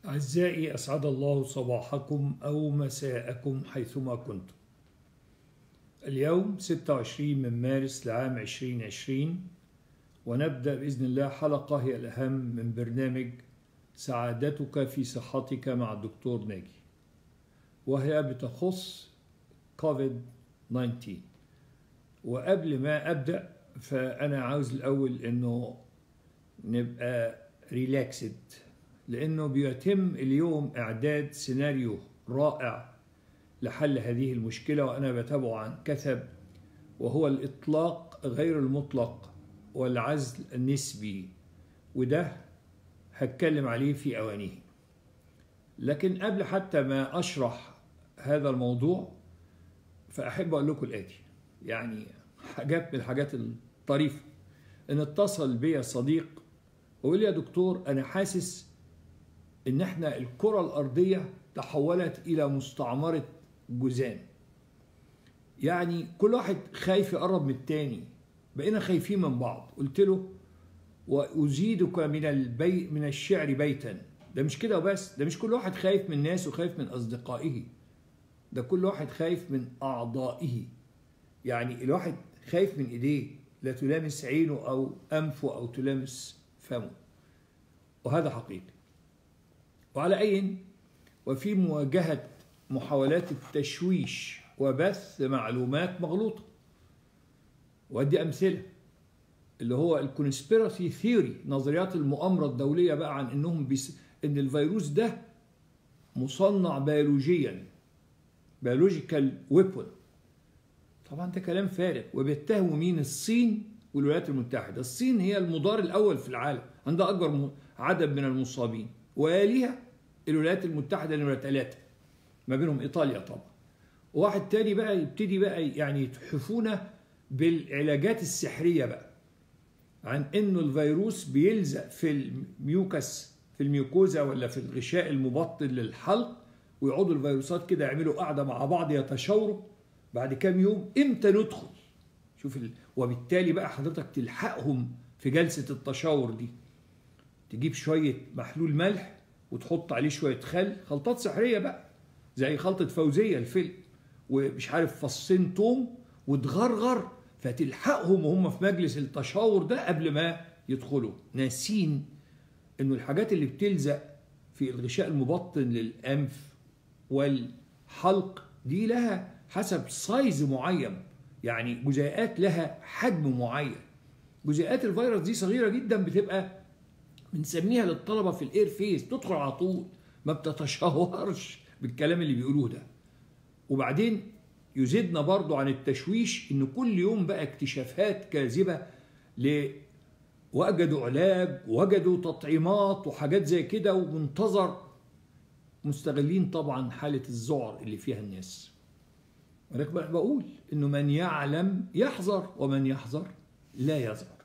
أعزائي أسعد الله صباحكم أو مساءكم حيثما كنتم اليوم 26 من مارس لعام 2020 ونبدأ بإذن الله حلقة هي الأهم من برنامج سعادتك في صحتك مع الدكتور ناجي وهي بتخص كوفيد 19 وقبل ما أبدأ فأنا عاوز الأول إنه نبقى ريلاكسد لأنه بيتم اليوم إعداد سيناريو رائع لحل هذه المشكلة وأنا بتابعه عن كثب وهو الإطلاق غير المطلق والعزل النسبي وده هتكلم عليه في أوانيه لكن قبل حتى ما أشرح هذا الموضوع فأحب أقول لكم الآتي يعني حاجات من الحاجات الطريفة إن اتصل بي صديق ويقول لي يا دكتور أنا حاسس إن إحنا الكرة الأرضية تحولت إلى مستعمرة جزام يعني كل واحد خايف يقرب من التاني بقينا خايفين من بعض قلت له وأزيدك من البي من الشعر بيتا ده مش كده وبس ده مش كل واحد خايف من الناس وخايف من أصدقائه ده كل واحد خايف من أعضائه يعني الواحد خايف من إيديه لا تلامس عينه أو أنفه أو تلامس فمه وهذا حقيقي وعلى أي وفي مواجهة محاولات التشويش وبث معلومات مغلوطة وأدي أمثلة اللي هو الكونسبيرسي ثيوري نظريات المؤامرة الدولية بقى عن إنهم بيس إن الفيروس ده مصنع بيولوجيا بيولوجيكال ويبون طبعا ده كلام فارغ وبيتهموا مين الصين والولايات المتحدة الصين هي المضار الأول في العالم عندها أكبر عدد من المصابين ويليها الولايات المتحدة نمرة ثلاثة ما بينهم إيطاليا طبعا وواحد تاني بقى يبتدي بقى يعني يتحفونا بالعلاجات السحرية بقى عن إنه الفيروس بيلزق في الميوكس في الميوكوزا ولا في الغشاء المبطن للحلق ويقعدوا الفيروسات كده يعملوا قاعدة مع بعض يتشاوروا بعد كام يوم امتى ندخل شوف ال... وبالتالي بقى حضرتك تلحقهم في جلسة التشاور دي تجيب شوية محلول ملح وتحط عليه شوية خل خلطات سحرية بقى زي خلطة فوزية الفيلم ومش عارف فصين توم وتغرغر فتلحقهم وهم في مجلس التشاور ده قبل ما يدخلوا ناسين انه الحاجات اللي بتلزق في الغشاء المبطن للانف والحلق دي لها حسب سايز معين يعني جزيئات لها حجم معين جزيئات الفيروس دي صغيره جدا بتبقى بنسميها للطلبه في الاير فيس تدخل على طول ما بتتشهرش بالكلام اللي بيقولوه ده وبعدين يزيدنا برضو عن التشويش ان كل يوم بقى اكتشافات كاذبه ل وجدوا علاج وجدوا تطعيمات وحاجات زي كده ومنتظر مستغلين طبعا حاله الذعر اللي فيها الناس ولكن بقول انه من يعلم يحذر ومن يحذر لا يذر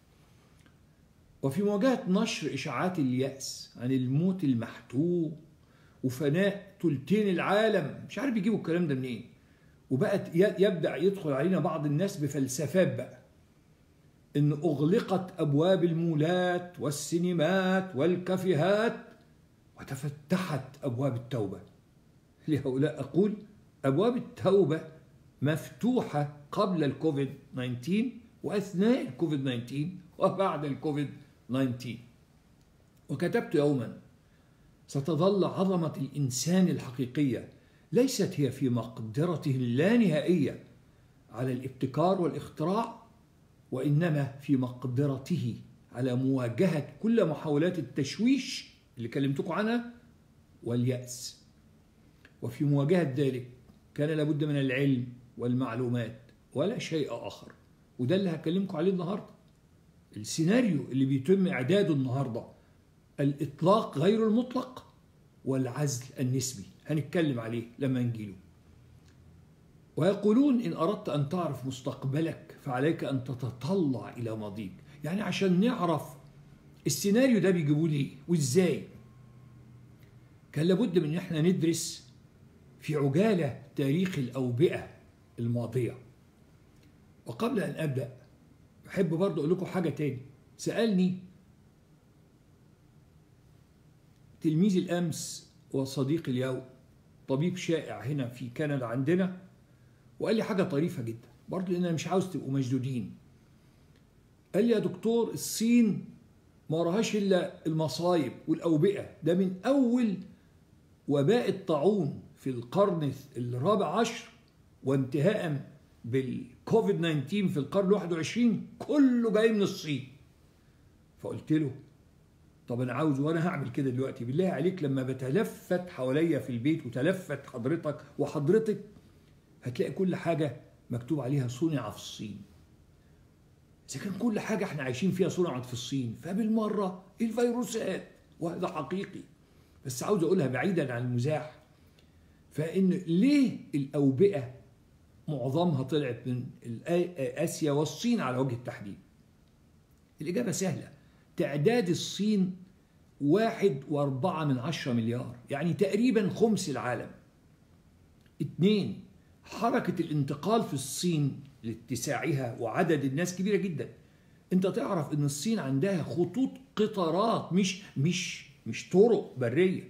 وفي مواجهة نشر إشاعات اليأس عن الموت المحتوم وفناء تلتين العالم مش عارف يجيبوا الكلام ده منين وبقت يبدأ يدخل علينا بعض الناس بفلسفات بقى إن أغلقت أبواب المولات والسينمات والكافيهات وتفتحت أبواب التوبة لهؤلاء أقول أبواب التوبة مفتوحة قبل الكوفيد 19 وأثناء الكوفيد 19 وبعد الكوفيد 19 وكتبت يوما ستظل عظمة الإنسان الحقيقية ليست هي في مقدرته اللانهائية على الابتكار والاختراع وإنما في مقدرته على مواجهة كل محاولات التشويش اللي كلمتكم عنها واليأس وفي مواجهة ذلك كان لابد من العلم والمعلومات ولا شيء آخر وده اللي هكلمكم عليه النهارده السيناريو اللي بيتم إعداده النهارده الإطلاق غير المطلق والعزل النسبي هنتكلم عليه لما نجيله ويقولون إن أردت أن تعرف مستقبلك فعليك أن تتطلع إلى ماضيك يعني عشان نعرف السيناريو ده بيجيبوه ليه وإزاي كان لابد من إن احنا ندرس في عجالة تاريخ الأوبئة الماضية وقبل أن أبدأ أحب برضه أقول لكم حاجة تاني سألني تلميذي الامس وصديقي اليوم طبيب شائع هنا في كندا عندنا وقال لي حاجه طريفه جدا برضه لان انا مش عاوز تبقوا مشدودين قال لي يا دكتور الصين ما وراهاش الا المصايب والاوبئه ده من اول وباء الطاعون في القرن الرابع عشر وانتهاء بالكوفيد 19 في القرن ال 21 كله جاي من الصين فقلت له طب انا عاوز وانا هعمل كده دلوقتي بالله عليك لما بتلفت حواليا في البيت وتلفت حضرتك وحضرتك هتلاقي كل حاجه مكتوب عليها صنع في الصين اذا كان كل حاجه احنا عايشين فيها صنعت في الصين فبالمره الفيروسات وهذا حقيقي بس عاوز اقولها بعيدا عن المزاح فان ليه الاوبئه معظمها طلعت من اسيا والصين على وجه التحديد الاجابه سهله تعداد الصين واحد واربعة من عشرة مليار يعني تقريبا خمس العالم اتنين حركة الانتقال في الصين لاتساعها وعدد الناس كبيرة جدا انت تعرف ان الصين عندها خطوط قطارات مش مش مش طرق برية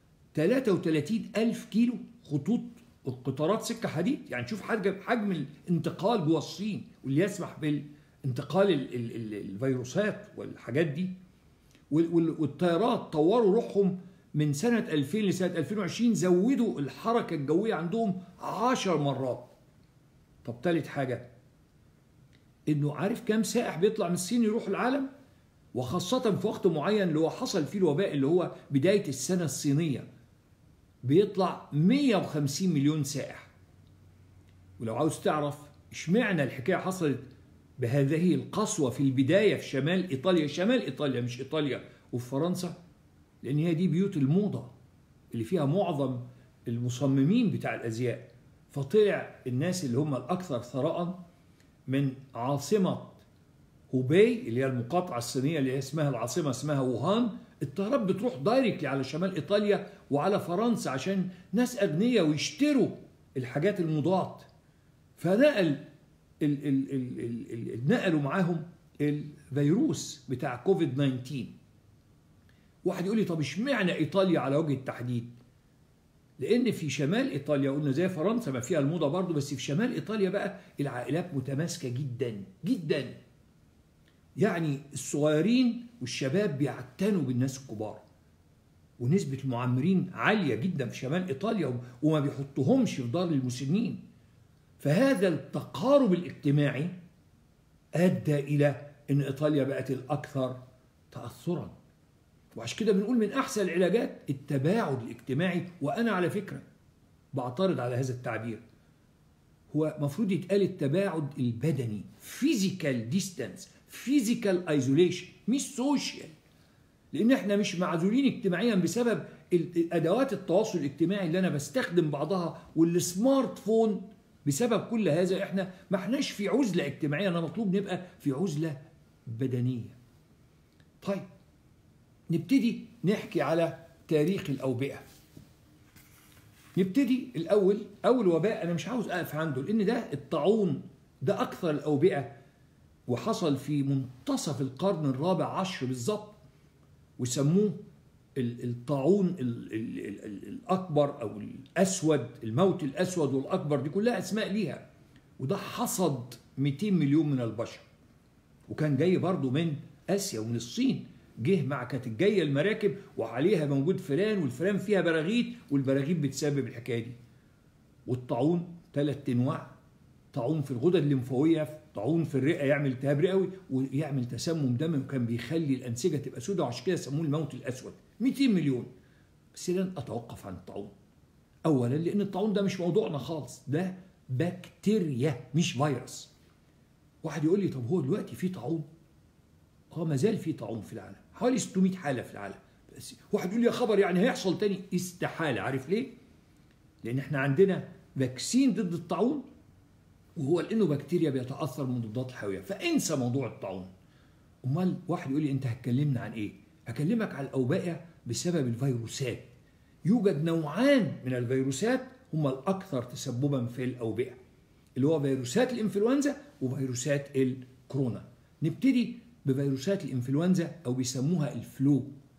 33 ألف كيلو خطوط القطارات سكة حديد يعني شوف حجم حجم الانتقال جوه الصين واللي يسمح بالانتقال ال ال ال الفيروسات والحاجات دي والطيارات طوروا روحهم من سنة 2000 لسنة 2020 زودوا الحركة الجوية عندهم 10 مرات طب تالت حاجة انه عارف كام سائح بيطلع من الصين يروح العالم وخاصة في وقت معين اللي هو حصل فيه الوباء اللي هو بداية السنة الصينية بيطلع 150 مليون سائح ولو عاوز تعرف اشمعنى الحكاية حصلت بهذه القسوة في البداية في شمال إيطاليا شمال إيطاليا مش إيطاليا وفي فرنسا لأن هي دي بيوت الموضة اللي فيها معظم المصممين بتاع الأزياء فطلع الناس اللي هم الأكثر ثراء من عاصمة هوبي اللي هي المقاطعة الصينية اللي اسمها العاصمة اسمها ووهان الطيارات بتروح دايركتلي على شمال إيطاليا وعلى فرنسا عشان ناس أغنياء ويشتروا الحاجات المضاد فنقل ال ال ال ال ال نقلوا معاهم الفيروس بتاع كوفيد 19 واحد يقول لي طب اشمعنى ايطاليا على وجه التحديد لان في شمال ايطاليا قلنا زي فرنسا ما فيها الموضه برضه بس في شمال ايطاليا بقى العائلات متماسكه جدا جدا يعني الصغيرين والشباب بيعتنوا بالناس الكبار ونسبة المعمرين عالية جدا في شمال إيطاليا وما بيحطوهمش في دار المسنين فهذا التقارب الاجتماعي ادى الى ان ايطاليا بقت الاكثر تاثرا وعشان كده بنقول من احسن العلاجات التباعد الاجتماعي وانا على فكره بعترض على هذا التعبير هو المفروض يتقال التباعد البدني فيزيكال ديستانس فيزيكال ايزوليشن مش سوشيال لان احنا مش معزولين اجتماعيا بسبب ادوات التواصل الاجتماعي اللي انا بستخدم بعضها والسمارت فون بسبب كل هذا احنا ما احناش في عزله اجتماعيه انا مطلوب نبقى في عزله بدنيه. طيب نبتدي نحكي على تاريخ الاوبئه. نبتدي الاول اول وباء انا مش عاوز اقف عنده لان ده الطاعون ده اكثر الاوبئه وحصل في منتصف القرن الرابع عشر بالظبط وسموه الطاعون الاكبر او الاسود الموت الاسود والاكبر دي كلها اسماء ليها وده حصد 200 مليون من البشر وكان جاي برضه من اسيا ومن الصين جه مع كانت جايه المراكب وعليها موجود فئران والفئران فيها براغيث والبراغيث بتسبب الحكايه دي والطاعون ثلاث انواع طاعون في الغدد الليمفاويه طاعون في الرئه يعمل التهاب رئوي ويعمل تسمم دموي وكان بيخلي الانسجه تبقى سوداء وعشان كده سموه الموت الاسود 200 مليون بس لن اتوقف عن الطاعون اولا لان الطاعون ده مش موضوعنا خالص ده بكتيريا مش فيروس واحد يقول لي طب هو دلوقتي في طاعون اه ما زال في طاعون في العالم حوالي 600 حاله في العالم بس واحد يقول لي يا خبر يعني هيحصل تاني استحاله عارف ليه لان احنا عندنا فاكسين ضد الطاعون وهو لانه بكتيريا بيتاثر من مضادات الحيويه فانسى موضوع الطاعون امال واحد يقول لي انت هتكلمنا عن ايه اكلمك على الاوبئه بسبب الفيروسات يوجد نوعان من الفيروسات هما الاكثر تسببا في الاوبئه اللي هو فيروسات الانفلونزا وفيروسات الكورونا نبتدي بفيروسات الانفلونزا او بيسموها الفلو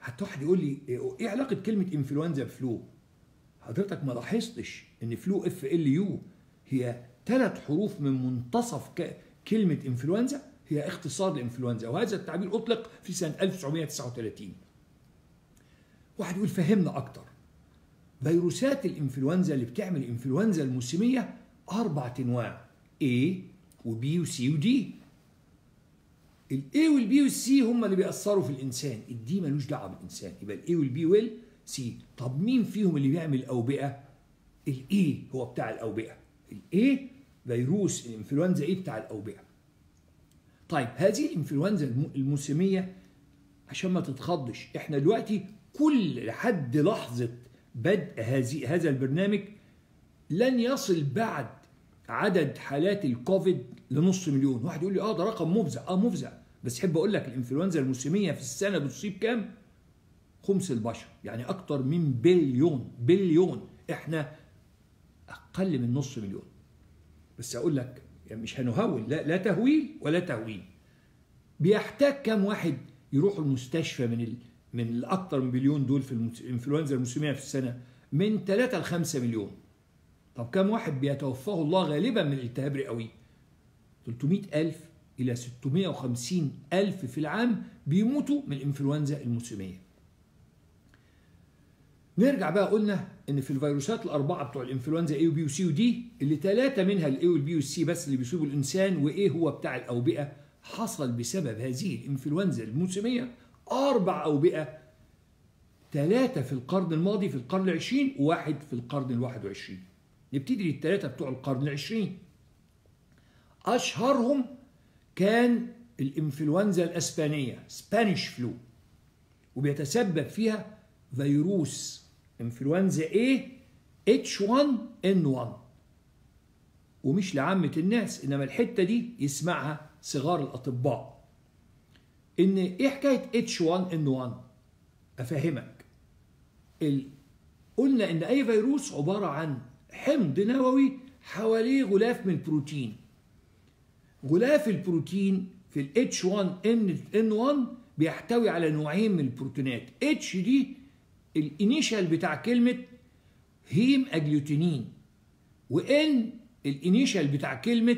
حتى واحد يقول لي ايه علاقه كلمه انفلونزا بفلو حضرتك ما لاحظتش ان فلو اف ال يو هي ثلاث حروف من منتصف ك... كلمه انفلونزا هي اختصار لانفلونزا وهذا التعبير اطلق في سنه 1939 واحد يقول فهمنا اكتر فيروسات الانفلونزا اللي بتعمل انفلونزا الموسميه اربع انواع A وبي وسي ودي الاي والبي والسي هم اللي بيأثروا في الانسان الدي ملوش دعوه بالانسان يبقى الاي والبي والسي طب مين فيهم اللي بيعمل اوبئه الاي هو بتاع الاوبئه الاي فيروس الانفلونزا ايه بتاع الاوبئه طيب هذه الانفلونزا الموسميه عشان ما تتخضش احنا دلوقتي كل لحد لحظه بدء هذه هذا البرنامج لن يصل بعد عدد حالات الكوفيد لنص مليون واحد يقول لي اه ده رقم مفزع اه مفزع بس احب اقول لك الانفلونزا الموسميه في السنه بتصيب كام خمس البشر يعني اكتر من بليون بليون احنا اقل من نص مليون بس اقول لك يعني مش هنهول لا, لا تهويل ولا تهويل بيحتاج كام واحد يروحوا المستشفى من ال... من الاكثر من بليون دول في الانفلونزا الموسميه في السنه من 3 ل 5 مليون طب كم واحد بيتوفاه الله غالبا من الالتهاب رئوي 300 ألف إلى 650 ألف في العام بيموتوا من الإنفلونزا الموسمية نرجع بقى قلنا ان في الفيروسات الاربعه بتوع الانفلونزا A وبي وسي ودي اللي ثلاثه منها الاي والبي والسي بس اللي بيصيبوا الانسان وايه هو بتاع الاوبئه حصل بسبب هذه الانفلونزا الموسميه اربع اوبئه ثلاثه في القرن الماضي في القرن العشرين وواحد في القرن الواحد وعشرين نبتدي للثلاثة بتوع القرن العشرين أشهرهم كان الإنفلونزا الأسبانية سبانيش فلو وبيتسبب فيها فيروس إنفلونزا A H1N1 ومش لعامة الناس إنما الحتة دي يسمعها صغار الأطباء إن إيه حكاية H1N1 أفهمك ال... قلنا إن أي فيروس عبارة عن حمض نووي حواليه غلاف من البروتين غلاف البروتين في ال H1N1 بيحتوي على نوعين من البروتينات H دي الانيشال بتاع كلمة هيم اجلوتينين وان الانيشال بتاع كلمة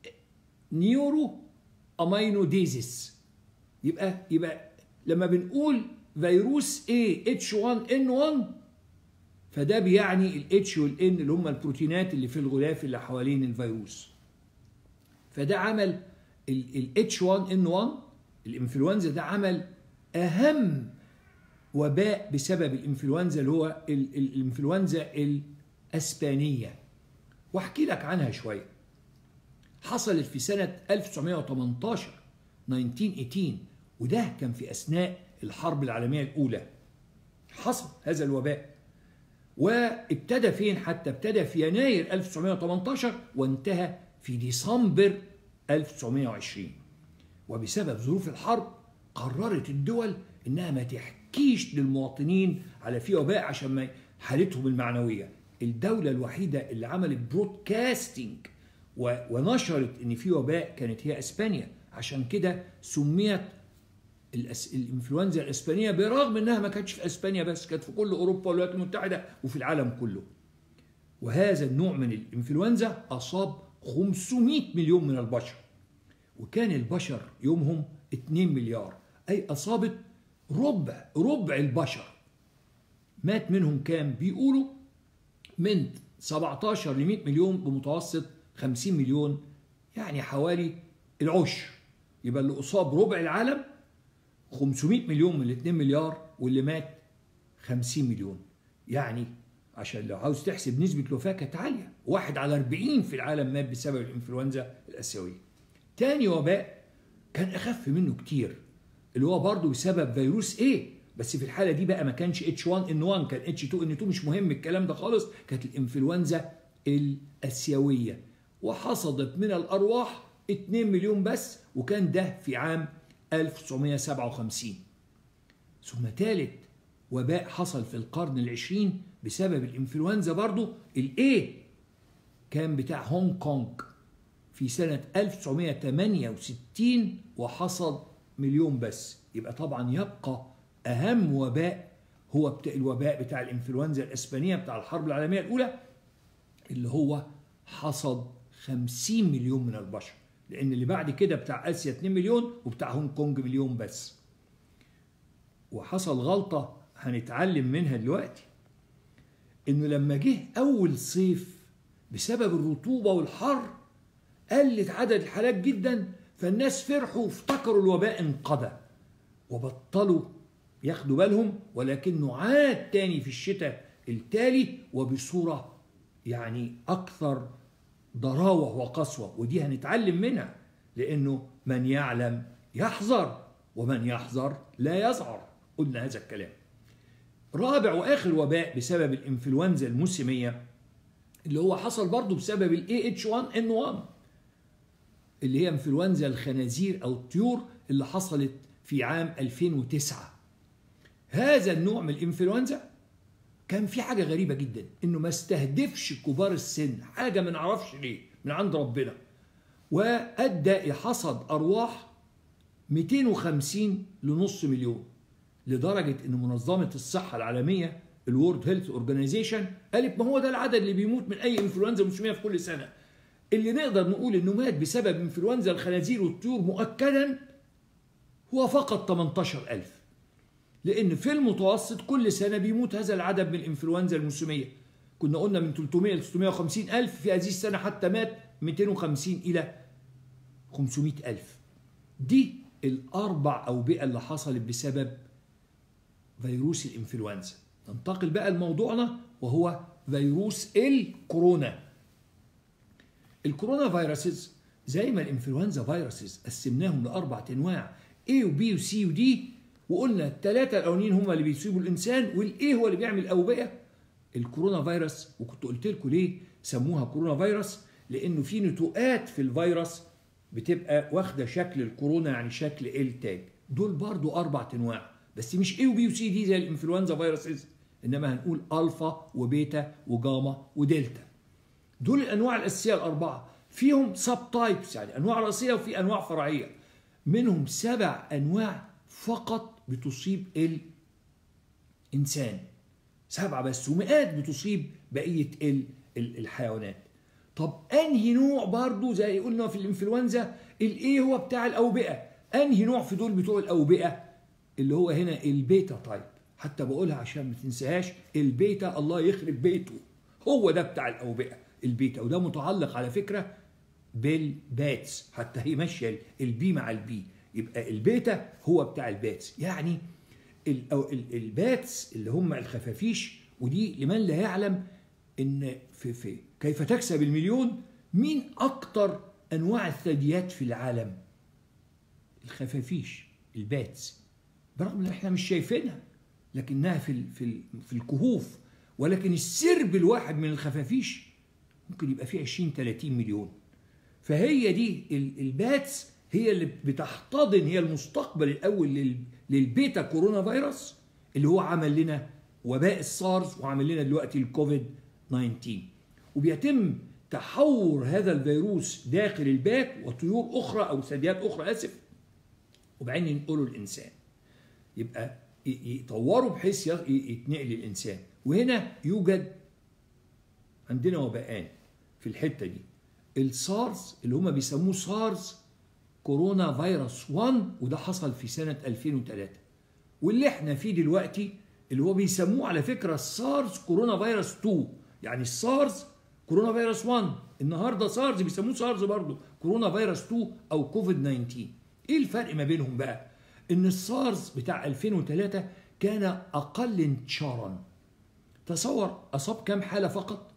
نيورو امينو ديزيس يبقى يبقى لما بنقول فيروس A H1N1 فده بيعني الاتش والان اللي هم البروتينات اللي في الغلاف اللي حوالين الفيروس فده عمل الاتش 1 ان 1 الانفلونزا ده عمل اهم وباء بسبب الانفلونزا اللي هو الانفلونزا الاسبانيه واحكي لك عنها شويه حصلت في سنه 1918 1918 وده كان في اثناء الحرب العالميه الاولى حصل هذا الوباء وابتدى فين حتى ابتدى في يناير 1918 وانتهى في ديسمبر 1920 وبسبب ظروف الحرب قررت الدول انها ما تحكيش للمواطنين على في وباء عشان ما حالتهم المعنويه الدولة الوحيدة اللي عملت برودكاستنج ونشرت ان في وباء كانت هي اسبانيا عشان كده سميت الأس... الانفلونزا الاسبانيه برغم انها ما كانتش في اسبانيا بس كانت في كل اوروبا والولايات المتحده وفي العالم كله. وهذا النوع من الانفلونزا اصاب 500 مليون من البشر. وكان البشر يومهم 2 مليار اي اصابت ربع ربع البشر. مات منهم كام؟ بيقولوا من 17 ل 100 مليون بمتوسط 50 مليون يعني حوالي العشر. يبقى اللي اصاب ربع العالم 500 مليون من ال 2 مليار واللي مات 50 مليون يعني عشان لو عاوز تحسب نسبة الوفاة كانت عالية واحد على 40 في العالم مات بسبب الإنفلونزا الآسيوية تاني وباء كان أخف منه كتير اللي هو برضه بسبب فيروس A بس في الحالة دي بقى ما كانش H1N1 كان H2N2 مش مهم الكلام ده خالص كانت الإنفلونزا الآسيوية وحصدت من الأرواح 2 مليون بس وكان ده في عام 1957 ثم ثالث وباء حصل في القرن العشرين بسبب الإنفلونزا برضو الإيه كان بتاع هونج كونج في سنة 1968 وحصل مليون بس يبقى طبعا يبقى اهم وباء هو بتاع الوباء بتاع الانفلونزا الاسبانيه بتاع الحرب العالميه الاولى اللي هو حصد 50 مليون من البشر لان اللي بعد كده بتاع اسيا 2 مليون وبتاع هونج كونج مليون بس وحصل غلطه هنتعلم منها دلوقتي انه لما جه اول صيف بسبب الرطوبه والحر قلت عدد الحالات جدا فالناس فرحوا وافتكروا الوباء انقضى وبطلوا ياخدوا بالهم ولكنه عاد تاني في الشتاء التالي وبصوره يعني اكثر ضراوه وقسوه ودي هنتعلم منها لانه من يعلم يحذر ومن يحذر لا يذعر قلنا هذا الكلام رابع واخر وباء بسبب الانفلونزا الموسميه اللي هو حصل برضه بسبب الاي اتش 1 ان 1 اللي هي انفلونزا الخنازير او الطيور اللي حصلت في عام 2009 هذا النوع من الانفلونزا كان في حاجه غريبه جدا انه ما استهدفش كبار السن حاجه ما نعرفش ليه من عند ربنا وادى الى حصد ارواح 250 لنص مليون لدرجه ان منظمه الصحه العالميه الورد هيلث اورجانيزيشن قالت ما هو ده العدد اللي بيموت من اي انفلونزا موسميه في كل سنه اللي نقدر نقول انه مات بسبب انفلونزا الخنازير والطيور مؤكدا هو فقط 18000 لان في المتوسط كل سنه بيموت هذا العدد من الانفلونزا الموسميه كنا قلنا من 300 ل 650 الف في هذه السنه حتى مات 250 الى 500 الف دي الاربع اوبئه اللي حصلت بسبب فيروس الانفلونزا ننتقل بقى لموضوعنا وهو فيروس الكورونا الكورونا فيروسز زي ما الانفلونزا فيروسز قسمناهم لاربع انواع A وبي وسي ودي وقلنا الثلاثه الاولانيين هم اللي بيصيبوا الانسان والايه هو اللي بيعمل اوبئه الكورونا فيروس وكنت قلت لكم ليه سموها كورونا فيروس لانه في نتوءات في الفيروس بتبقى واخده شكل الكورونا يعني شكل ال تاج دول برضو اربع انواع بس مش A وبي وسي دي زي الانفلونزا فيروسز انما هنقول الفا وبيتا وجاما ودلتا دول الانواع الاساسيه الاربعه فيهم سب تايبس يعني انواع رئيسيه وفي انواع فرعيه منهم سبع انواع فقط بتصيب الانسان سبعه بس ومئات بتصيب بقيه الحيوانات طب انهي نوع برضو زي قلنا في الانفلونزا الايه هو بتاع الاوبئه انهي نوع في دول بتوع الاوبئه اللي هو هنا البيتا تايب حتى بقولها عشان ما تنساهاش البيتا الله يخرب بيته هو ده بتاع الاوبئه البيتا وده متعلق على فكره بالباتس حتى هي ماشيه البي مع البي يبقى البيتا هو بتاع الباتس يعني الباتس اللي هم الخفافيش ودي لمن لا يعلم ان في في كيف تكسب المليون مين اكتر انواع الثدييات في العالم الخفافيش الباتس برغم ان احنا مش شايفينها لكنها في في في الكهوف ولكن السرب الواحد من الخفافيش ممكن يبقى فيه 20 30 مليون فهي دي الباتس هي اللي بتحتضن هي المستقبل الاول للبيتا كورونا فيروس اللي هو عمل لنا وباء السارس وعمل لنا دلوقتي الكوفيد 19 وبيتم تحور هذا الفيروس داخل البات وطيور اخرى او ثدييات اخرى اسف وبعدين ينقله الانسان يبقى يطوروا بحيث يتنقل للانسان وهنا يوجد عندنا وباءان في الحته دي السارس اللي هم بيسموه سارس كورونا فيروس 1 وده حصل في سنه 2003 واللي احنا فيه دلوقتي اللي هو بيسموه على فكره السارس كورونا فيروس 2 يعني السارس كورونا فيروس 1 النهارده سارس بيسموه سارس برضه كورونا فيروس 2 او كوفيد 19 ايه الفرق ما بينهم بقى ان السارس بتاع 2003 كان اقل انتشارا تصور اصاب كام حاله فقط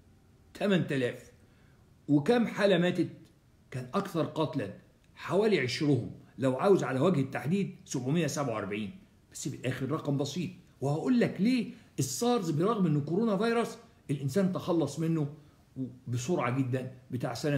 8000 وكم حاله ماتت كان اكثر قتلا حوالي عشرهم لو عاوز على وجه التحديد 747 بس في الاخر رقم بسيط وهقول لك ليه السارز برغم انه كورونا فيروس الانسان تخلص منه بسرعه جدا بتاع سنه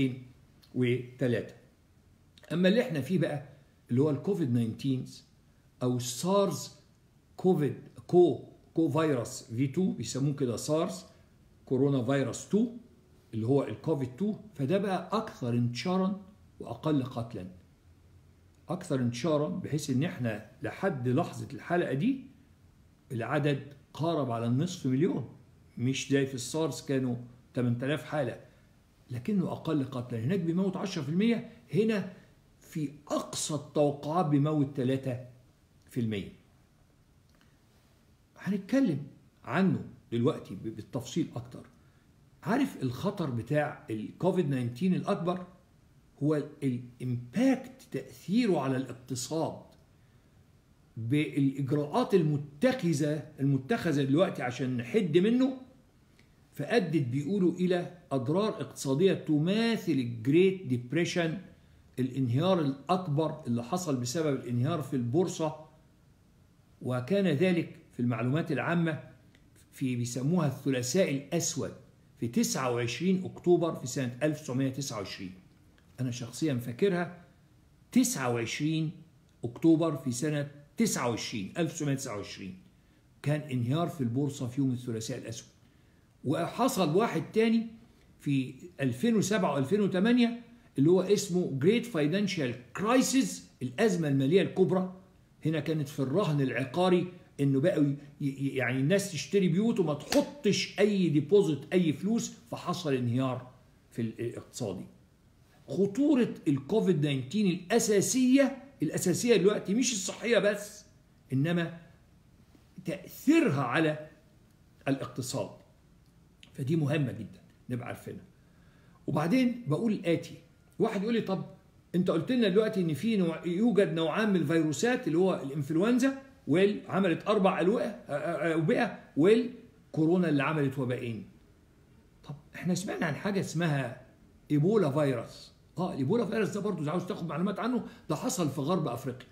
2003 اما اللي احنا فيه بقى اللي هو الكوفيد 19 او السارز كوفيد كو كو فيروس في 2 بيسموه كده سارز كورونا فيروس 2 اللي هو الكوفيد 2 فده بقى اكثر انتشارا واقل قتلا اكثر انتشارا بحيث ان احنا لحد لحظه الحلقه دي العدد قارب على النصف مليون مش زي في السارس كانوا 8000 حاله لكنه اقل قتلا هناك بيموت 10% هنا في اقصى التوقعات بيموت 3% هنتكلم عنه دلوقتي بالتفصيل اكتر عارف الخطر بتاع الكوفيد 19 الاكبر هو الامباكت تاثيره على الاقتصاد بالاجراءات المتخذه المتخذه دلوقتي عشان نحد منه فادت بيقولوا الى اضرار اقتصاديه تماثل الجريت ديبريشن الانهيار الاكبر اللي حصل بسبب الانهيار في البورصه وكان ذلك في المعلومات العامه في بيسموها الثلاثاء الاسود في 29 اكتوبر في سنه 1929 انا شخصيا فاكرها 29 اكتوبر في سنه 29 1929 كان انهيار في البورصه في يوم الثلاثاء الاسود وحصل واحد تاني في 2007 و2008 اللي هو اسمه جريت فاينانشال كرايسيس الازمه الماليه الكبرى هنا كانت في الرهن العقاري انه بقوا يعني الناس تشتري بيوت وما تحطش اي ديبوزيت اي فلوس فحصل انهيار في الاقتصادي خطوره الكوفيد 19 الاساسيه الاساسيه دلوقتي مش الصحيه بس انما تاثيرها على الاقتصاد فدي مهمه جدا نبقى عارفينها وبعدين بقول الاتي واحد يقول لي طب انت قلت لنا دلوقتي ان في نوع يوجد نوعان من الفيروسات اللي هو الانفلونزا عملت اربع اوبئه والكورونا اللي عملت وبائين طب احنا سمعنا عن حاجه اسمها ايبولا فيروس اه الايبولا فيروس ده برضه عاوز تاخد معلومات عنه ده حصل في غرب افريقيا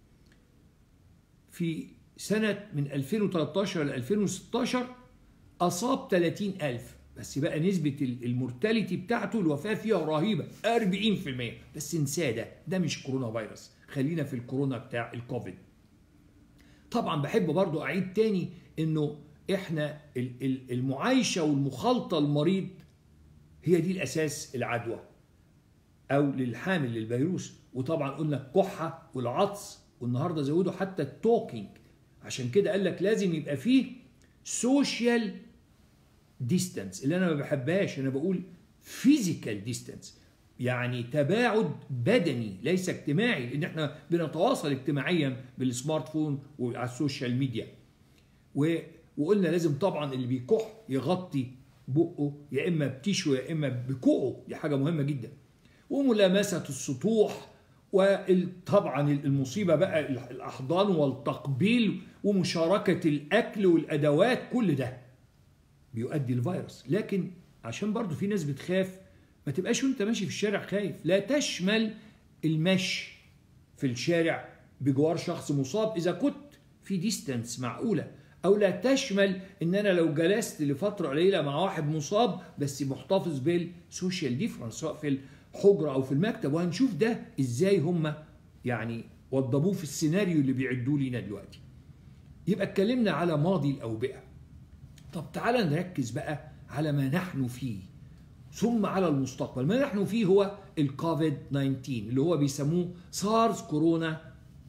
في سنه من 2013 ل 2016 اصاب 30000 بس بقى نسبة المورتاليتي بتاعته الوفاة فيها رهيبة 40% بس انساه ده ده مش كورونا فيروس خلينا في الكورونا بتاع الكوفيد طبعا بحب برضو أعيد تاني إنه إحنا المعايشة والمخالطة المريض هي دي الأساس العدوى أو للحامل للفيروس وطبعا قلنا الكحة والعطس والنهارده زودوا حتى التوكينج عشان كده قال لك لازم يبقى فيه سوشيال ديستانس اللي انا ما بحبهاش انا بقول فيزيكال ديستانس يعني تباعد بدني ليس اجتماعي لان احنا بنتواصل اجتماعيا بالسمارت فون وعلى السوشيال ميديا و... وقلنا لازم طبعا اللي بيكح يغطي بقه يا اما بتيشو يا اما بكوعه دي حاجه مهمه جدا وملامسه السطوح وطبعا المصيبه بقى الاحضان والتقبيل ومشاركه الاكل والادوات كل ده بيؤدي الفيروس لكن عشان برضو في ناس بتخاف ما تبقاش وانت ماشي في الشارع خايف لا تشمل المشي في الشارع بجوار شخص مصاب اذا كنت في ديستانس معقوله او لا تشمل ان انا لو جلست لفتره قليله مع واحد مصاب بس محتفظ بالسوشيال ديفرنس سواء في الحجره او في المكتب وهنشوف ده ازاي هم يعني وضبوه في السيناريو اللي بيعدوه لينا دلوقتي يبقى اتكلمنا على ماضي الاوبئه طب تعالى نركز بقى على ما نحن فيه ثم على المستقبل ما نحن فيه هو الكوفيد 19 اللي هو بيسموه سارس كورونا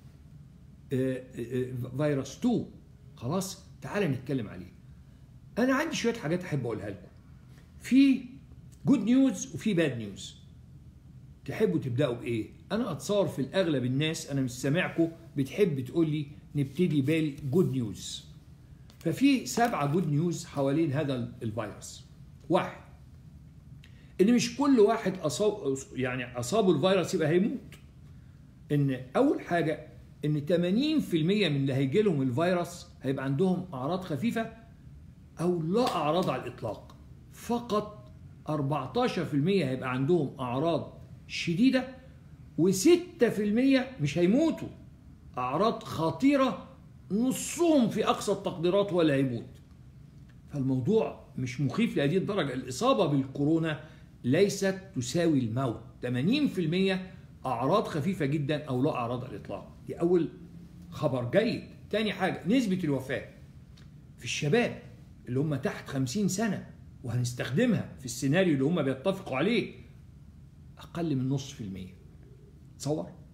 فيروس 2 خلاص تعالى نتكلم عليه انا عندي شويه حاجات احب اقولها لكم في جود نيوز وفي باد نيوز تحبوا تبداوا بايه انا اتصور في الاغلب الناس انا مش سامعكم بتحب تقول لي نبتدي بالجود نيوز ففي سبعة جود نيوز حوالين هذا الفيروس واحد ان مش كل واحد اصاب يعني اصابه الفيروس يبقى هيموت ان اول حاجه ان 80% من اللي هيجي لهم الفيروس هيبقى عندهم اعراض خفيفه او لا اعراض على الاطلاق فقط 14% هيبقى عندهم اعراض شديده و6% مش هيموتوا اعراض خطيره نصهم في اقصى التقديرات ولا هيموت فالموضوع مش مخيف لهذه الدرجه الاصابه بالكورونا ليست تساوي الموت 80% اعراض خفيفه جدا او لا اعراض على الاطلاق دي اول خبر جيد تاني حاجه نسبه الوفاه في الشباب اللي هم تحت 50 سنه وهنستخدمها في السيناريو اللي هم بيتفقوا عليه اقل من نص في المية تصور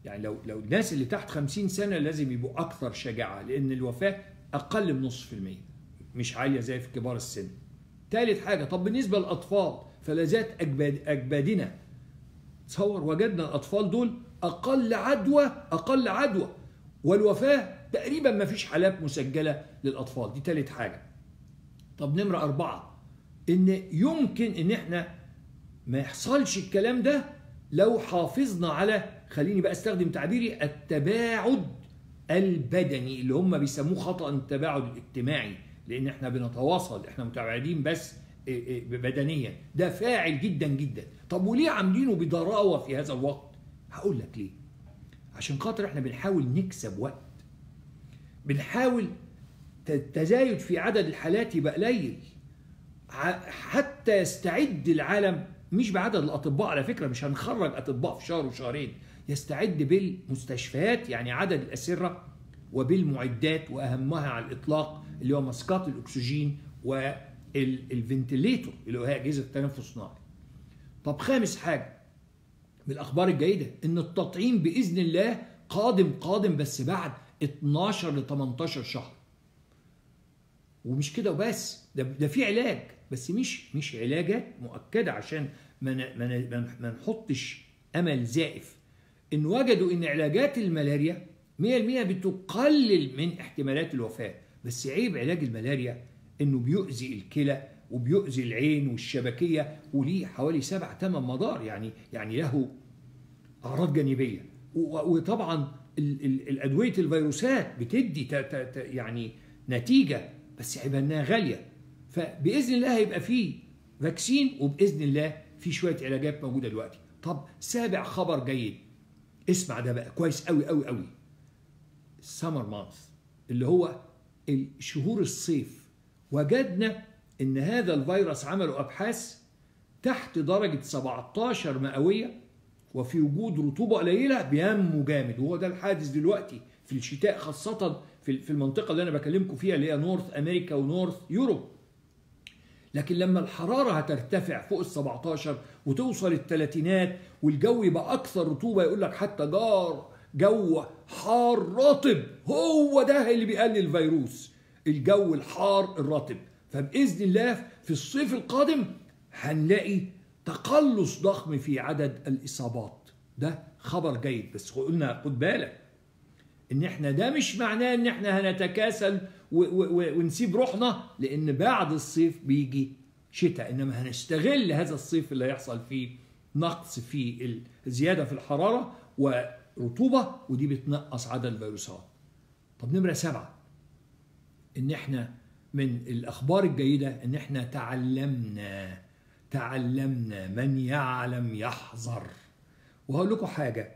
يعني لو لو الناس اللي تحت 50 سنه لازم يبقوا اكثر شجاعه لان الوفاه اقل من نص في المية مش عاليه زي في كبار السن ثالث حاجه طب بالنسبه للاطفال فلذات أجباد اجبادنا تصور وجدنا الاطفال دول اقل عدوى اقل عدوى والوفاه تقريبا ما فيش حالات مسجله للاطفال دي ثالث حاجه طب نمره اربعه ان يمكن ان احنا ما يحصلش الكلام ده لو حافظنا على خليني بقى استخدم تعبيري التباعد البدني اللي هم بيسموه خطا التباعد الاجتماعي لان احنا بنتواصل احنا متباعدين بس بدنيا ده فاعل جدا جدا طب وليه عاملينه بضراوه في هذا الوقت هقول لك ليه عشان خاطر احنا بنحاول نكسب وقت بنحاول التزايد في عدد الحالات يبقى قليل حتى يستعد العالم مش بعدد الاطباء على فكره مش هنخرج اطباء في شهر وشهرين يستعد بالمستشفيات يعني عدد الاسره وبالمعدات واهمها على الاطلاق اللي هو مسقات الاكسجين والفنتليتور اللي هو اجهزه التنفس الصناعي. طب خامس حاجه من الاخبار الجيده ان التطعيم باذن الله قادم قادم بس بعد 12 ل 18 شهر. ومش كده وبس ده, ده في علاج بس مش مش علاجات مؤكده عشان ما ما ما نحطش امل زائف ان وجدوا ان علاجات الملاريا 100% بتقلل من احتمالات الوفاه بس عيب علاج الملاريا انه بيؤذي الكلى وبيؤذي العين والشبكيه وليه حوالي سبع ثمان مضار يعني يعني له اعراض جانبيه وطبعا الادويه الفيروسات بتدي يعني نتيجه بس عيب انها غاليه فباذن الله هيبقى فيه فاكسين وباذن الله في شويه علاجات موجوده دلوقتي طب سابع خبر جيد اسمع ده بقى كويس قوي قوي قوي السمر مانث اللي هو شهور الصيف وجدنا ان هذا الفيروس عملوا ابحاث تحت درجه 17 مئويه وفي وجود رطوبه قليله بينمو جامد وهو ده الحادث دلوقتي في الشتاء خاصه في المنطقه اللي انا بكلمكم فيها اللي هي نورث امريكا ونورث يوروب لكن لما الحرارة هترتفع فوق ال 17 وتوصل الثلاثينات والجو يبقى أكثر رطوبة يقول لك حتى جار جو حار رطب هو ده اللي بيقلل الفيروس الجو الحار الرطب فبإذن الله في الصيف القادم هنلاقي تقلص ضخم في عدد الإصابات ده خبر جيد بس قلنا خد بالك ان احنا ده مش معناه ان احنا هنتكاسل ونسيب روحنا لان بعد الصيف بيجي شتاء انما هنستغل هذا الصيف اللي هيحصل فيه نقص في الزياده في الحراره ورطوبه ودي بتنقص عدد الفيروسات. طب نمره سبعه ان احنا من الاخبار الجيده ان احنا تعلمنا تعلمنا من يعلم يحذر وهقول لكم حاجه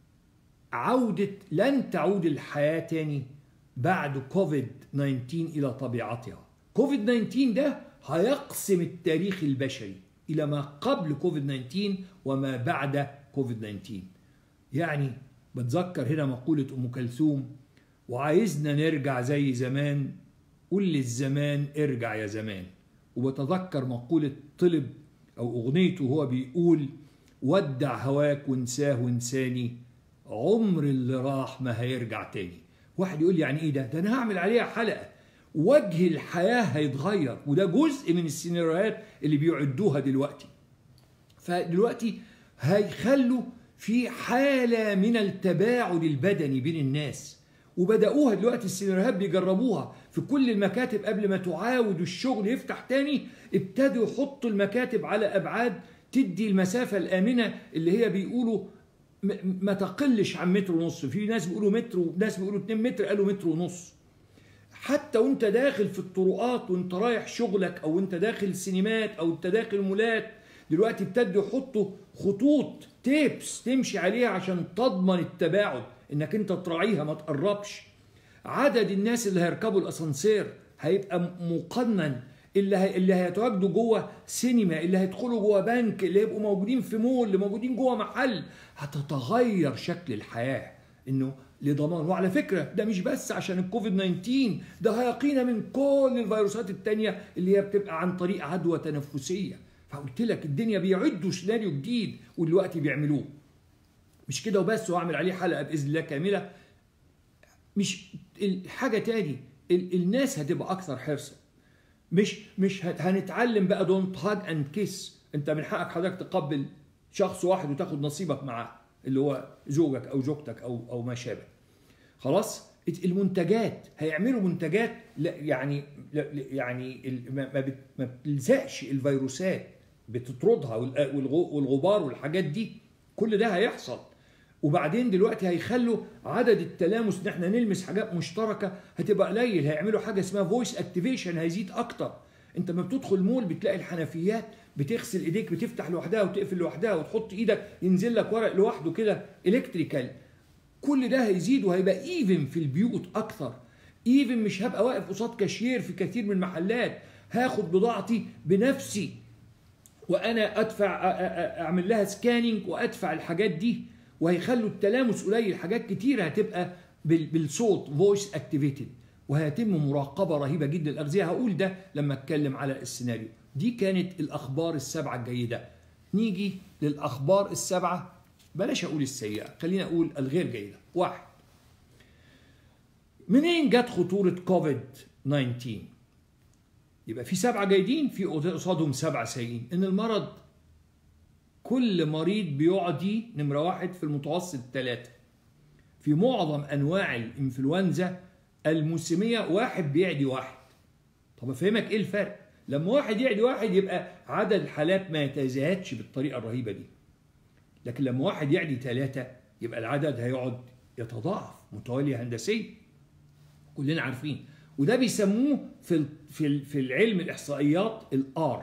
عودة لن تعود الحياة تاني بعد كوفيد 19 إلى طبيعتها كوفيد 19 ده هيقسم التاريخ البشري إلى ما قبل كوفيد 19 وما بعد كوفيد 19 يعني بتذكر هنا مقولة أم كلثوم وعايزنا نرجع زي زمان قول للزمان ارجع يا زمان وبتذكر مقولة طلب أو أغنيته وهو بيقول ودع هواك وانساه وانساني عمر اللي راح ما هيرجع تاني واحد يقول يعني ايه ده ده انا هعمل عليها حلقه وجه الحياه هيتغير وده جزء من السيناريوهات اللي بيعدوها دلوقتي فدلوقتي هيخلوا في حاله من التباعد البدني بين الناس وبداوها دلوقتي السيناريوهات بيجربوها في كل المكاتب قبل ما تعاود الشغل يفتح تاني ابتدوا يحطوا المكاتب على ابعاد تدي المسافه الامنه اللي هي بيقولوا ما تقلش عن متر ونص في ناس بيقولوا متر وناس بيقولوا 2 متر قالوا متر ونص حتى وانت داخل في الطرقات وانت رايح شغلك او انت داخل السينمات او انت داخل مولات دلوقتي ابتدوا يحطوا خطوط تيبس تمشي عليها عشان تضمن التباعد انك انت تراعيها ما تقربش عدد الناس اللي هيركبوا الاسانسير هيبقى مقنن اللي هي اللي هيتواجدوا جوه سينما اللي هيدخلوا جوه بنك اللي هيبقوا موجودين في مول اللي موجودين جوه محل هتتغير شكل الحياه انه لضمان وعلى فكره ده مش بس عشان الكوفيد 19 ده هيقينا من كل الفيروسات التانية اللي هي بتبقى عن طريق عدوى تنفسيه فقلت لك الدنيا بيعدوا سيناريو جديد ودلوقتي بيعملوه مش كده وبس واعمل عليه حلقه باذن الله كامله مش حاجه تاني الناس هتبقى اكثر حرصا مش مش هنتعلم بقى دونت هاج اند كيس انت من حقك حضرتك تقبل شخص واحد وتاخد نصيبك معاه اللي هو زوجك او زوجتك او او ما شابه خلاص المنتجات هيعملوا منتجات لا يعني لا يعني ما ما بتلزقش الفيروسات بتطردها والغبار والحاجات دي كل ده هيحصل وبعدين دلوقتي هيخلوا عدد التلامس ان احنا نلمس حاجات مشتركه هتبقى قليل هيعملوا حاجه اسمها فويس اكتيفيشن هيزيد اكتر انت لما بتدخل مول بتلاقي الحنفيات بتغسل ايديك بتفتح لوحدها وتقفل لوحدها وتحط ايدك ينزل لك ورق لوحده كده الكتريكال كل ده هيزيد وهيبقى ايفن في البيوت اكثر ايفن مش هبقى واقف قصاد كاشير في كثير من المحلات هاخد بضاعتي بنفسي وانا ادفع اعمل لها سكاننج وادفع الحاجات دي وهيخلوا التلامس قليل حاجات كتيره هتبقى بالصوت فويس اكتيفيتد وهيتم مراقبه رهيبه جدا الاغذيه هقول ده لما اتكلم على السيناريو دي كانت الاخبار السبعه الجيده نيجي للاخبار السبعه بلاش اقول السيئه خلينا اقول الغير جيده واحد منين جت خطوره كوفيد 19 يبقى في سبعه جيدين في قصادهم سبعه سيئين ان المرض كل مريض بيعدي نمره واحد في المتوسط ثلاثه في معظم انواع الانفلونزا الموسميه واحد بيعدي واحد طب افهمك ايه الفرق لما واحد يعدي واحد يبقى عدد الحالات ما يتزايدش بالطريقه الرهيبه دي لكن لما واحد يعدي ثلاثة يبقى العدد هيقعد يتضاعف متوالية هندسية كلنا عارفين وده بيسموه في في في العلم الاحصائيات الار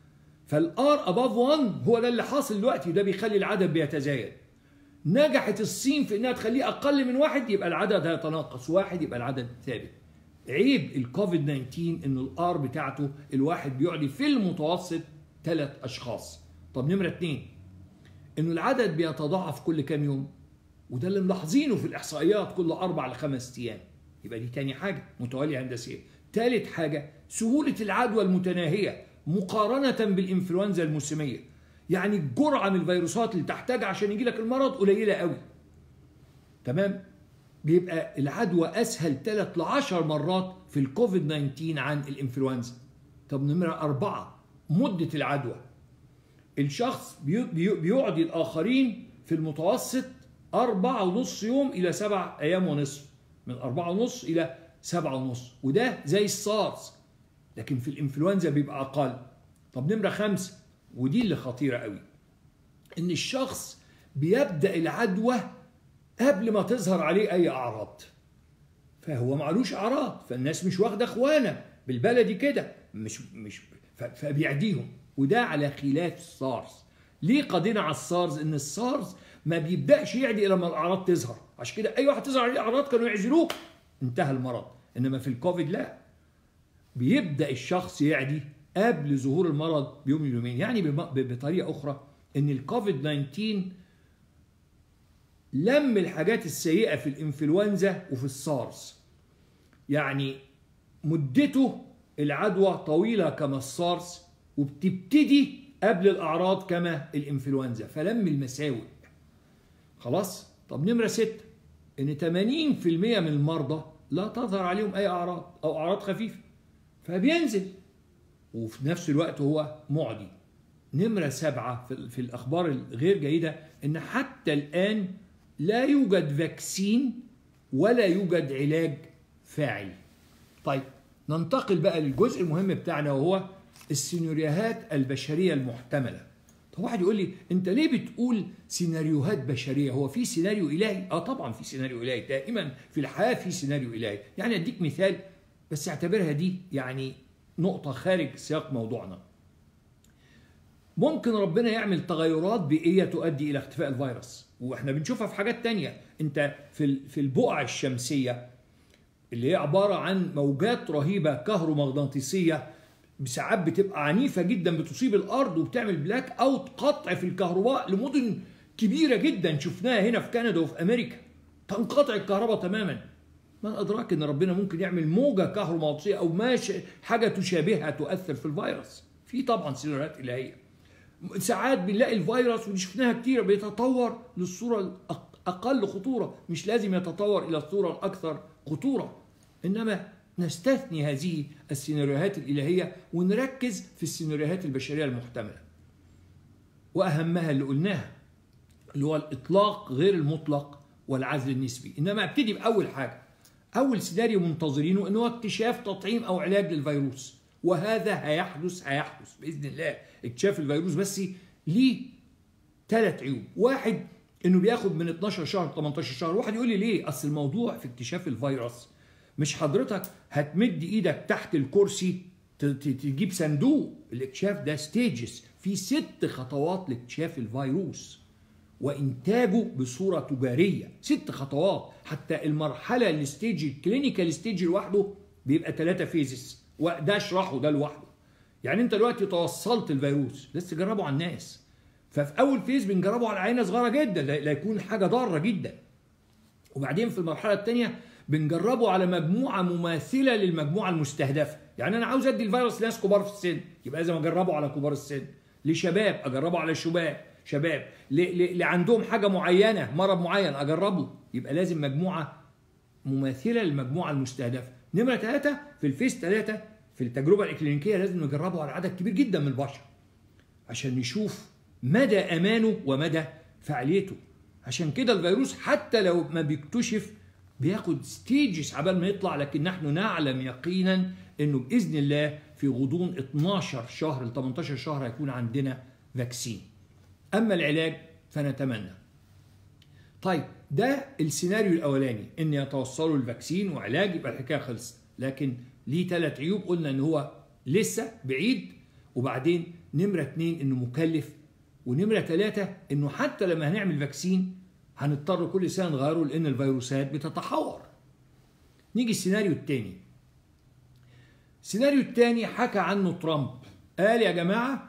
فالار اباف 1 هو ده اللي حاصل دلوقتي وده بيخلي العدد بيتزايد نجحت الصين في انها تخليه اقل من واحد يبقى العدد هيتناقص واحد يبقى العدد ثابت عيب الكوفيد 19 انه الار بتاعته الواحد بيعدي في المتوسط ثلاث اشخاص طب نمره اثنين انه العدد بيتضاعف كل كام يوم وده اللي ملاحظينه في الاحصائيات كل اربع لخمس ايام يبقى دي تاني حاجه متواليه هندسيه ثالث حاجه سهوله العدوى المتناهيه مقارنه بالانفلونزا الموسميه يعني الجرعه من الفيروسات اللي تحتاجها عشان يجي لك المرض قليله قوي تمام بيبقى العدوى اسهل 3 ل 10 مرات في الكوفيد 19 عن الانفلونزا طب نمره أربعة مدة العدوى الشخص بيعدي الآخرين في المتوسط أربعة ونص يوم إلى سبع أيام ونصف من أربعة ونص إلى سبعة ونص وده زي السارس لكن في الإنفلونزا بيبقى أقل طب نمرة خمسة ودي اللي خطيرة قوي إن الشخص بيبدأ العدوى قبل ما تظهر عليه أي أعراض فهو معلوش أعراض فالناس مش واخدة إخوانة بالبلدي كده مش مش فبيعديهم وده على خلاف السارس ليه قضينا على السارس ان السارس ما بيبداش يعدي الا لما الاعراض تظهر عشان كده اي واحد تظهر عليه اعراض كانوا يعزلوه انتهى المرض انما في الكوفيد لا بيبدا الشخص يعدي قبل ظهور المرض بيوم يومين يعني بطريقه اخرى ان الكوفيد 19 لم الحاجات السيئه في الانفلونزا وفي السارس يعني مدته العدوى طويله كما السارس وبتبتدي قبل الأعراض كما الإنفلونزا فلم المساوئ خلاص طب نمرة ستة إن 80% من المرضى لا تظهر عليهم أي أعراض أو أعراض خفيفة فبينزل وفي نفس الوقت هو معدي نمرة سبعة في الأخبار الغير جيدة إن حتى الآن لا يوجد فاكسين ولا يوجد علاج فاعل طيب ننتقل بقى للجزء المهم بتاعنا وهو السيناريوهات البشريه المحتمله طب واحد يقول لي انت ليه بتقول سيناريوهات بشريه هو في سيناريو الهي اه طبعا في سيناريو الهي دائما في الحياه في سيناريو الهي يعني اديك مثال بس اعتبرها دي يعني نقطه خارج سياق موضوعنا ممكن ربنا يعمل تغيرات بيئيه تؤدي الى اختفاء الفيروس واحنا بنشوفها في حاجات تانية انت في في البقع الشمسيه اللي هي عباره عن موجات رهيبه كهرومغناطيسيه ساعات بتبقى عنيفه جدا بتصيب الارض وبتعمل بلاك اوت قطع في الكهرباء لمدن كبيره جدا شفناها هنا في كندا وفي امريكا تنقطع الكهرباء تماما من ادراك ان ربنا ممكن يعمل موجه كهرومغناطيسيه او ما حاجه تشابهها تؤثر في الفيروس في طبعا سيناريوهات الهيه ساعات بنلاقي الفيروس ودي شفناها كتير بيتطور للصوره اقل خطوره مش لازم يتطور الى الصوره الاكثر خطوره انما نستثني هذه السيناريوهات الالهيه ونركز في السيناريوهات البشريه المحتمله واهمها اللي قلناها اللي هو الاطلاق غير المطلق والعزل النسبي انما ابتدي باول حاجه اول سيناريو منتظرينه ان هو اكتشاف تطعيم او علاج للفيروس وهذا هيحدث هيحدث باذن الله اكتشاف الفيروس بس ليه ثلاث عيوب واحد انه بياخد من 12 شهر 18 شهر واحد يقول لي ليه اصل الموضوع في اكتشاف الفيروس مش حضرتك هتمد ايدك تحت الكرسي تجيب صندوق الاكتشاف ده ستيجز في ست خطوات لاكتشاف الفيروس وانتاجه بصوره تجاريه ست خطوات حتى المرحله الستيج الكلينيكال ستيج لوحده بيبقى ثلاثه فيزز وده اشرحه ده لوحده يعني انت دلوقتي توصلت الفيروس لسه تجربه على الناس ففي اول فيز بنجربه على عينه صغيره جدا لا يكون حاجه ضاره جدا وبعدين في المرحله الثانيه بنجربه على مجموعه مماثله للمجموعه المستهدفه يعني انا عاوز ادي الفيروس لناس كبار في السن يبقى لازم اجربه على كبار السن لشباب اجربه على شباب شباب اللي عندهم حاجه معينه مرض معين اجربه يبقى لازم مجموعه مماثله للمجموعه المستهدفه نمره ثلاثه في الفيس ثلاثه في التجربه الاكلينيكيه لازم نجربه على عدد كبير جدا من البشر عشان نشوف مدى امانه ومدى فعاليته عشان كده الفيروس حتى لو ما بيكتشف بياخد ستيجز عبال ما يطلع لكن نحن نعلم يقينا انه باذن الله في غضون 12 شهر ل 18 شهر هيكون عندنا فاكسين اما العلاج فنتمنى طيب ده السيناريو الاولاني ان يتوصلوا الفاكسين وعلاج يبقى الحكايه خلصت لكن ليه ثلاث عيوب قلنا ان هو لسه بعيد وبعدين نمره اثنين انه مكلف ونمره ثلاثه انه حتى لما هنعمل فاكسين هنضطر كل سنه نغيره لان الفيروسات بتتحور نيجي السيناريو الثاني السيناريو الثاني حكى عنه ترامب قال يا جماعه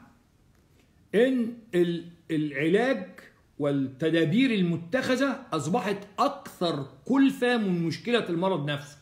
ان العلاج والتدابير المتخذه اصبحت اكثر كلفه من مشكله المرض نفسه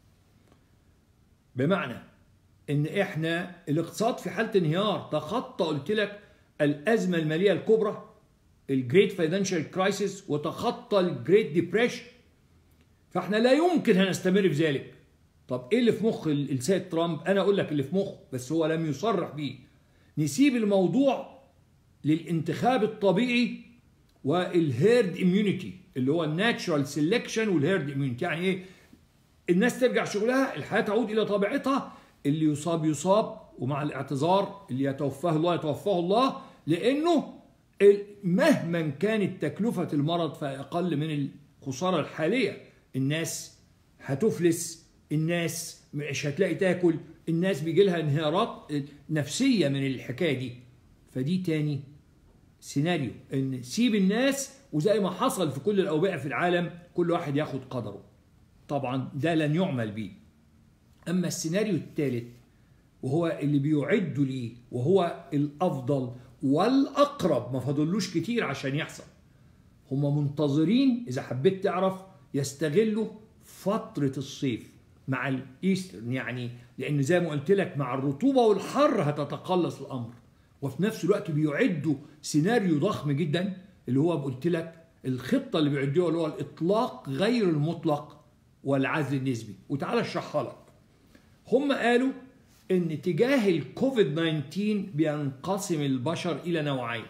بمعنى ان احنا الاقتصاد في حاله انهيار تخطى قلت لك الازمه الماليه الكبرى الجريت فاينانشال كرايسيس وتخطى الجريت ديبريشن فاحنا لا يمكن هنستمر في ذلك طب ايه اللي في مخ السيد ترامب انا اقول لك اللي في مخه بس هو لم يصرح بيه نسيب الموضوع للانتخاب الطبيعي والهيرد اميونيتي اللي هو الناتشرال سيلكشن والهيرد اميونيتي يعني ايه الناس ترجع شغلها الحياه تعود الى طبيعتها اللي يصاب يصاب ومع الاعتذار اللي يتوفاه الله يتوفاه الله لانه مهما كانت تكلفة المرض فأقل من الخسارة الحالية الناس هتفلس الناس مش هتلاقي تاكل الناس بيجي لها انهيارات نفسية من الحكاية دي فدي تاني سيناريو ان سيب الناس وزي ما حصل في كل الأوبئة في العالم كل واحد ياخد قدره طبعا ده لن يعمل به أما السيناريو الثالث وهو اللي بيعد لي وهو الأفضل والأقرب ما فضلوش كتير عشان يحصل هم منتظرين إذا حبيت تعرف يستغلوا فترة الصيف مع الإيسترن يعني لأن زي ما قلت لك مع الرطوبة والحر هتتقلص الأمر وفي نفس الوقت بيعدوا سيناريو ضخم جدا اللي هو قلت لك الخطة اللي بيعدوها اللي هو الإطلاق غير المطلق والعزل النسبي وتعالى اشرحها لك هم قالوا ان تجاه الكوفيد 19 بينقسم البشر الى نوعين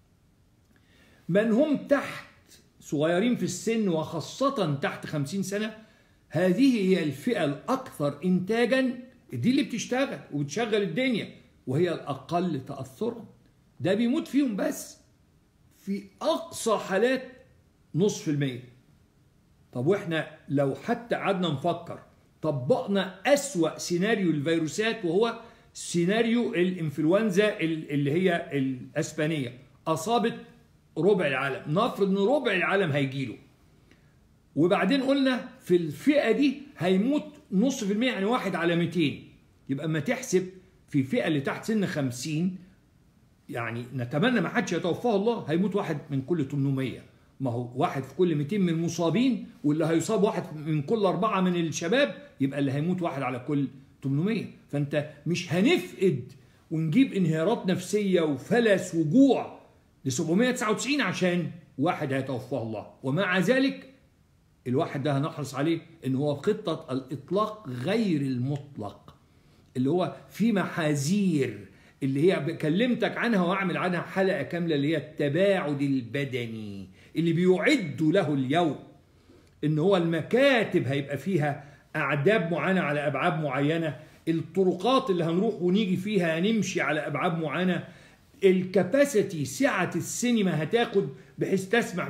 من هم تحت صغيرين في السن وخاصة تحت 50 سنة هذه هي الفئة الأكثر إنتاجا دي اللي بتشتغل وبتشغل الدنيا وهي الأقل تأثرا ده بيموت فيهم بس في أقصى حالات نصف المية طب وإحنا لو حتى قعدنا نفكر طبقنا أسوأ سيناريو الفيروسات وهو سيناريو الانفلونزا اللي هي الاسبانيه اصابت ربع العالم نفرض ان ربع العالم هيجيله وبعدين قلنا في الفئه دي هيموت نص في المية يعني واحد على 200 يبقى اما تحسب في الفئه اللي تحت سن 50 يعني نتمنى ما حدش يتوفاه الله هيموت واحد من كل 800 ما هو واحد في كل 200 من المصابين واللي هيصاب واحد من كل أربعة من الشباب يبقى اللي هيموت واحد على كل 800 فأنت مش هنفقد ونجيب انهيارات نفسيه وفلس وجوع ل 799 عشان واحد هيتوفاه الله ومع ذلك الواحد ده هنحرص عليه ان هو خطه الاطلاق غير المطلق اللي هو في محاذير اللي هي كلمتك عنها واعمل عنها حلقه كامله اللي هي التباعد البدني اللي بيعد له اليوم ان هو المكاتب هيبقى فيها اعداد معينه على ابعاد معينه الطرقات اللي هنروح ونيجي فيها هنمشي على ابعاد معينه الكباسيتي سعه السينما هتاخد بحيث تسمح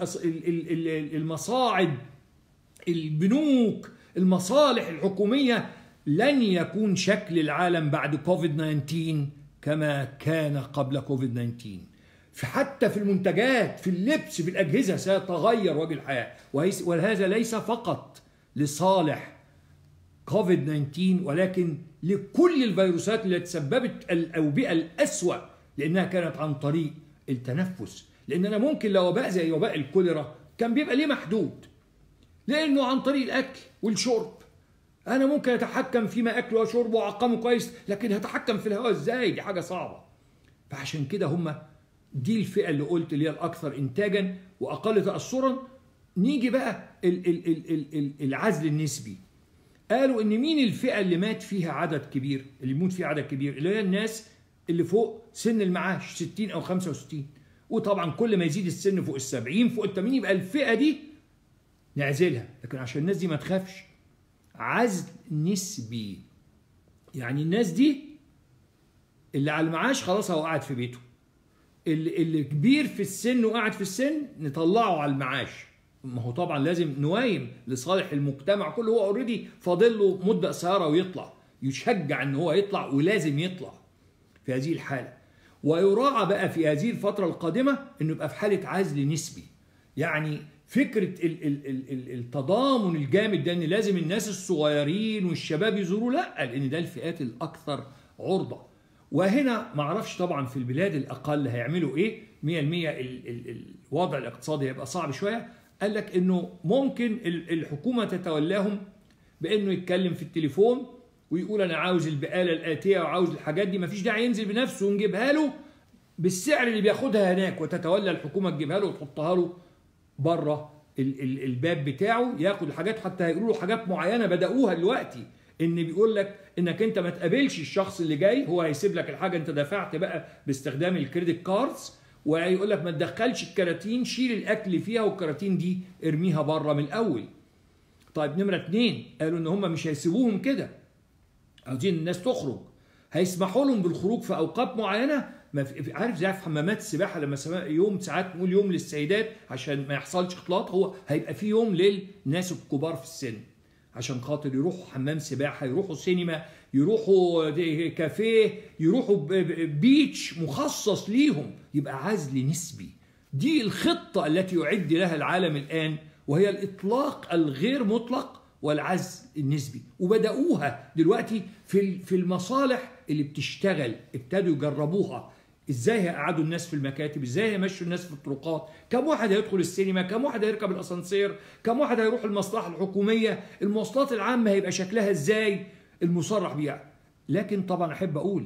المصاعد البنوك المصالح الحكوميه لن يكون شكل العالم بعد كوفيد 19 كما كان قبل كوفيد 19 حتى في المنتجات في اللبس في الأجهزة سيتغير وجه الحياة وهذا ليس فقط لصالح كوفيد 19 ولكن لكل الفيروسات التي تسببت الأوبئة الأسوأ لأنها كانت عن طريق التنفس لأن أنا ممكن لو وباء زي وباء الكوليرا كان بيبقى ليه محدود لأنه عن طريق الأكل والشرب انا ممكن اتحكم فيما اكله وشربه واعقمه كويس لكن هتحكم في الهواء ازاي دي حاجه صعبه فعشان كده هم دي الفئه اللي قلت اللي هي الاكثر انتاجا واقل تاثرا نيجي بقى ال ال ال ال العزل النسبي قالوا ان مين الفئه اللي مات فيها عدد كبير اللي يموت فيها عدد كبير اللي هي الناس اللي فوق سن المعاش 60 او 65 وطبعا كل ما يزيد السن فوق ال 70 فوق ال 80 يبقى الفئه دي نعزلها لكن عشان الناس دي ما تخافش عزل نسبي يعني الناس دي اللي على المعاش خلاص هو قاعد في بيته اللي, اللي كبير في السن وقاعد في السن نطلعه على المعاش ما هو طبعا لازم نوايم لصالح المجتمع كله هو اوريدي فاضل له مده قصيره ويطلع يشجع ان هو يطلع ولازم يطلع في هذه الحاله ويراعى بقى في هذه الفتره القادمه انه يبقى في حاله عزل نسبي يعني فكره ال ال ال التضامن الجامد ده ان لازم الناس الصغيرين والشباب يزوروا لا لان ده الفئات الاكثر عرضه وهنا ما اعرفش طبعا في البلاد الاقل هيعملوا ايه 100% الوضع الاقتصادي هيبقى صعب شويه قال لك انه ممكن الحكومه تتولاهم بانه يتكلم في التليفون ويقول انا عاوز البقاله الاتيه وعاوز الحاجات دي مفيش داعي ينزل بنفسه ونجيبها له بالسعر اللي بياخدها هناك وتتولى الحكومه تجيبها له وتحطها له بره الباب بتاعه ياخد الحاجات حتى هيقولوا له حاجات معينه بداوها دلوقتي ان بيقول لك انك انت ما تقابلش الشخص اللي جاي هو هيسيب لك الحاجه انت دفعت بقى باستخدام الكريدت كاردز وهيقول لك ما تدخلش الكراتين شيل الاكل فيها والكراتين دي ارميها بره من الاول طيب نمره اتنين قالوا ان هم مش هيسيبوهم كده عاوزين الناس تخرج هيسمحوا لهم بالخروج في اوقات معينه ما في عارف زي في حمامات السباحه لما يوم ساعات نقول يوم للسيدات عشان ما يحصلش اختلاط هو هيبقى في يوم للناس الكبار في السن عشان خاطر يروحوا حمام سباحه يروحوا سينما يروحوا كافيه يروحوا بيتش مخصص ليهم يبقى عزل نسبي دي الخطه التي يعد لها العالم الان وهي الاطلاق الغير مطلق والعزل النسبي وبداوها دلوقتي في في المصالح اللي بتشتغل ابتدوا يجربوها ازاي هيقعدوا الناس في المكاتب ازاي هيمشوا الناس في الطرقات كم واحد هيدخل السينما كم واحد هيركب الاسانسير كم واحد هيروح المصلحه الحكوميه المواصلات العامه هيبقى شكلها ازاي المصرح بيها لكن طبعا احب اقول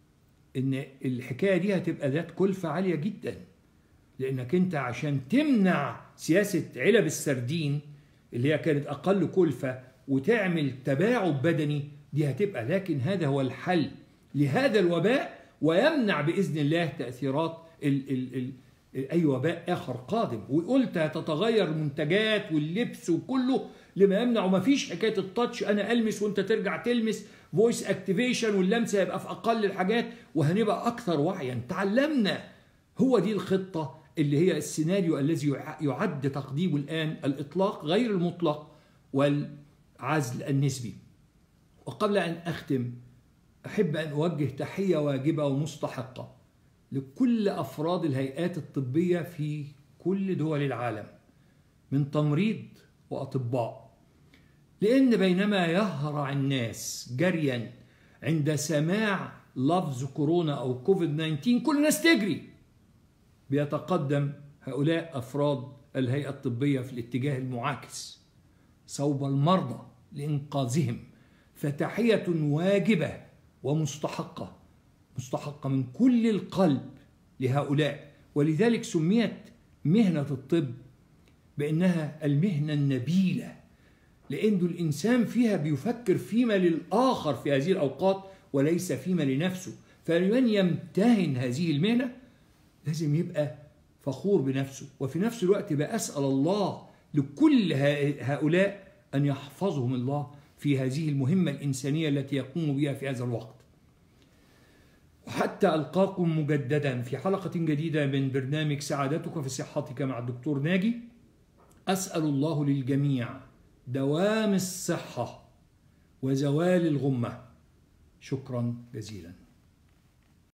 ان الحكايه دي هتبقى ذات كلفه عاليه جدا لانك انت عشان تمنع سياسه علب السردين اللي هي كانت اقل كلفه وتعمل تباعد بدني دي هتبقى لكن هذا هو الحل لهذا الوباء ويمنع باذن الله تاثيرات ال ال ال اي وباء اخر قادم وقلت هتتغير المنتجات واللبس وكله لما يمنع وما فيش حكايه التاتش انا المس وانت ترجع تلمس فويس اكتيفيشن واللمسه هيبقى في اقل الحاجات وهنبقى اكثر وعيا تعلمنا هو دي الخطه اللي هي السيناريو الذي يعد تقديمه الان الاطلاق غير المطلق والعزل النسبي وقبل ان اختم أحب أن أوجه تحية واجبة ومستحقة لكل أفراد الهيئات الطبية في كل دول العالم من تمريض وأطباء لأن بينما يهرع الناس جريا عند سماع لفظ كورونا أو كوفيد 19 كل الناس تجري بيتقدم هؤلاء أفراد الهيئة الطبية في الاتجاه المعاكس صوب المرضى لإنقاذهم فتحية واجبة ومستحقة مستحقة من كل القلب لهؤلاء ولذلك سميت مهنة الطب بأنها المهنة النبيلة لأن الإنسان فيها بيفكر فيما للآخر في هذه الأوقات وليس فيما لنفسه فمن يمتهن هذه المهنة لازم يبقى فخور بنفسه وفي نفس الوقت بأسأل الله لكل هؤلاء أن يحفظهم الله في هذه المهمة الإنسانية التي يقوم بها في هذا الوقت وحتى ألقاكم مجددا في حلقة جديدة من برنامج سعادتك في صحتك مع الدكتور ناجي أسأل الله للجميع دوام الصحة وزوال الغمة شكرا جزيلا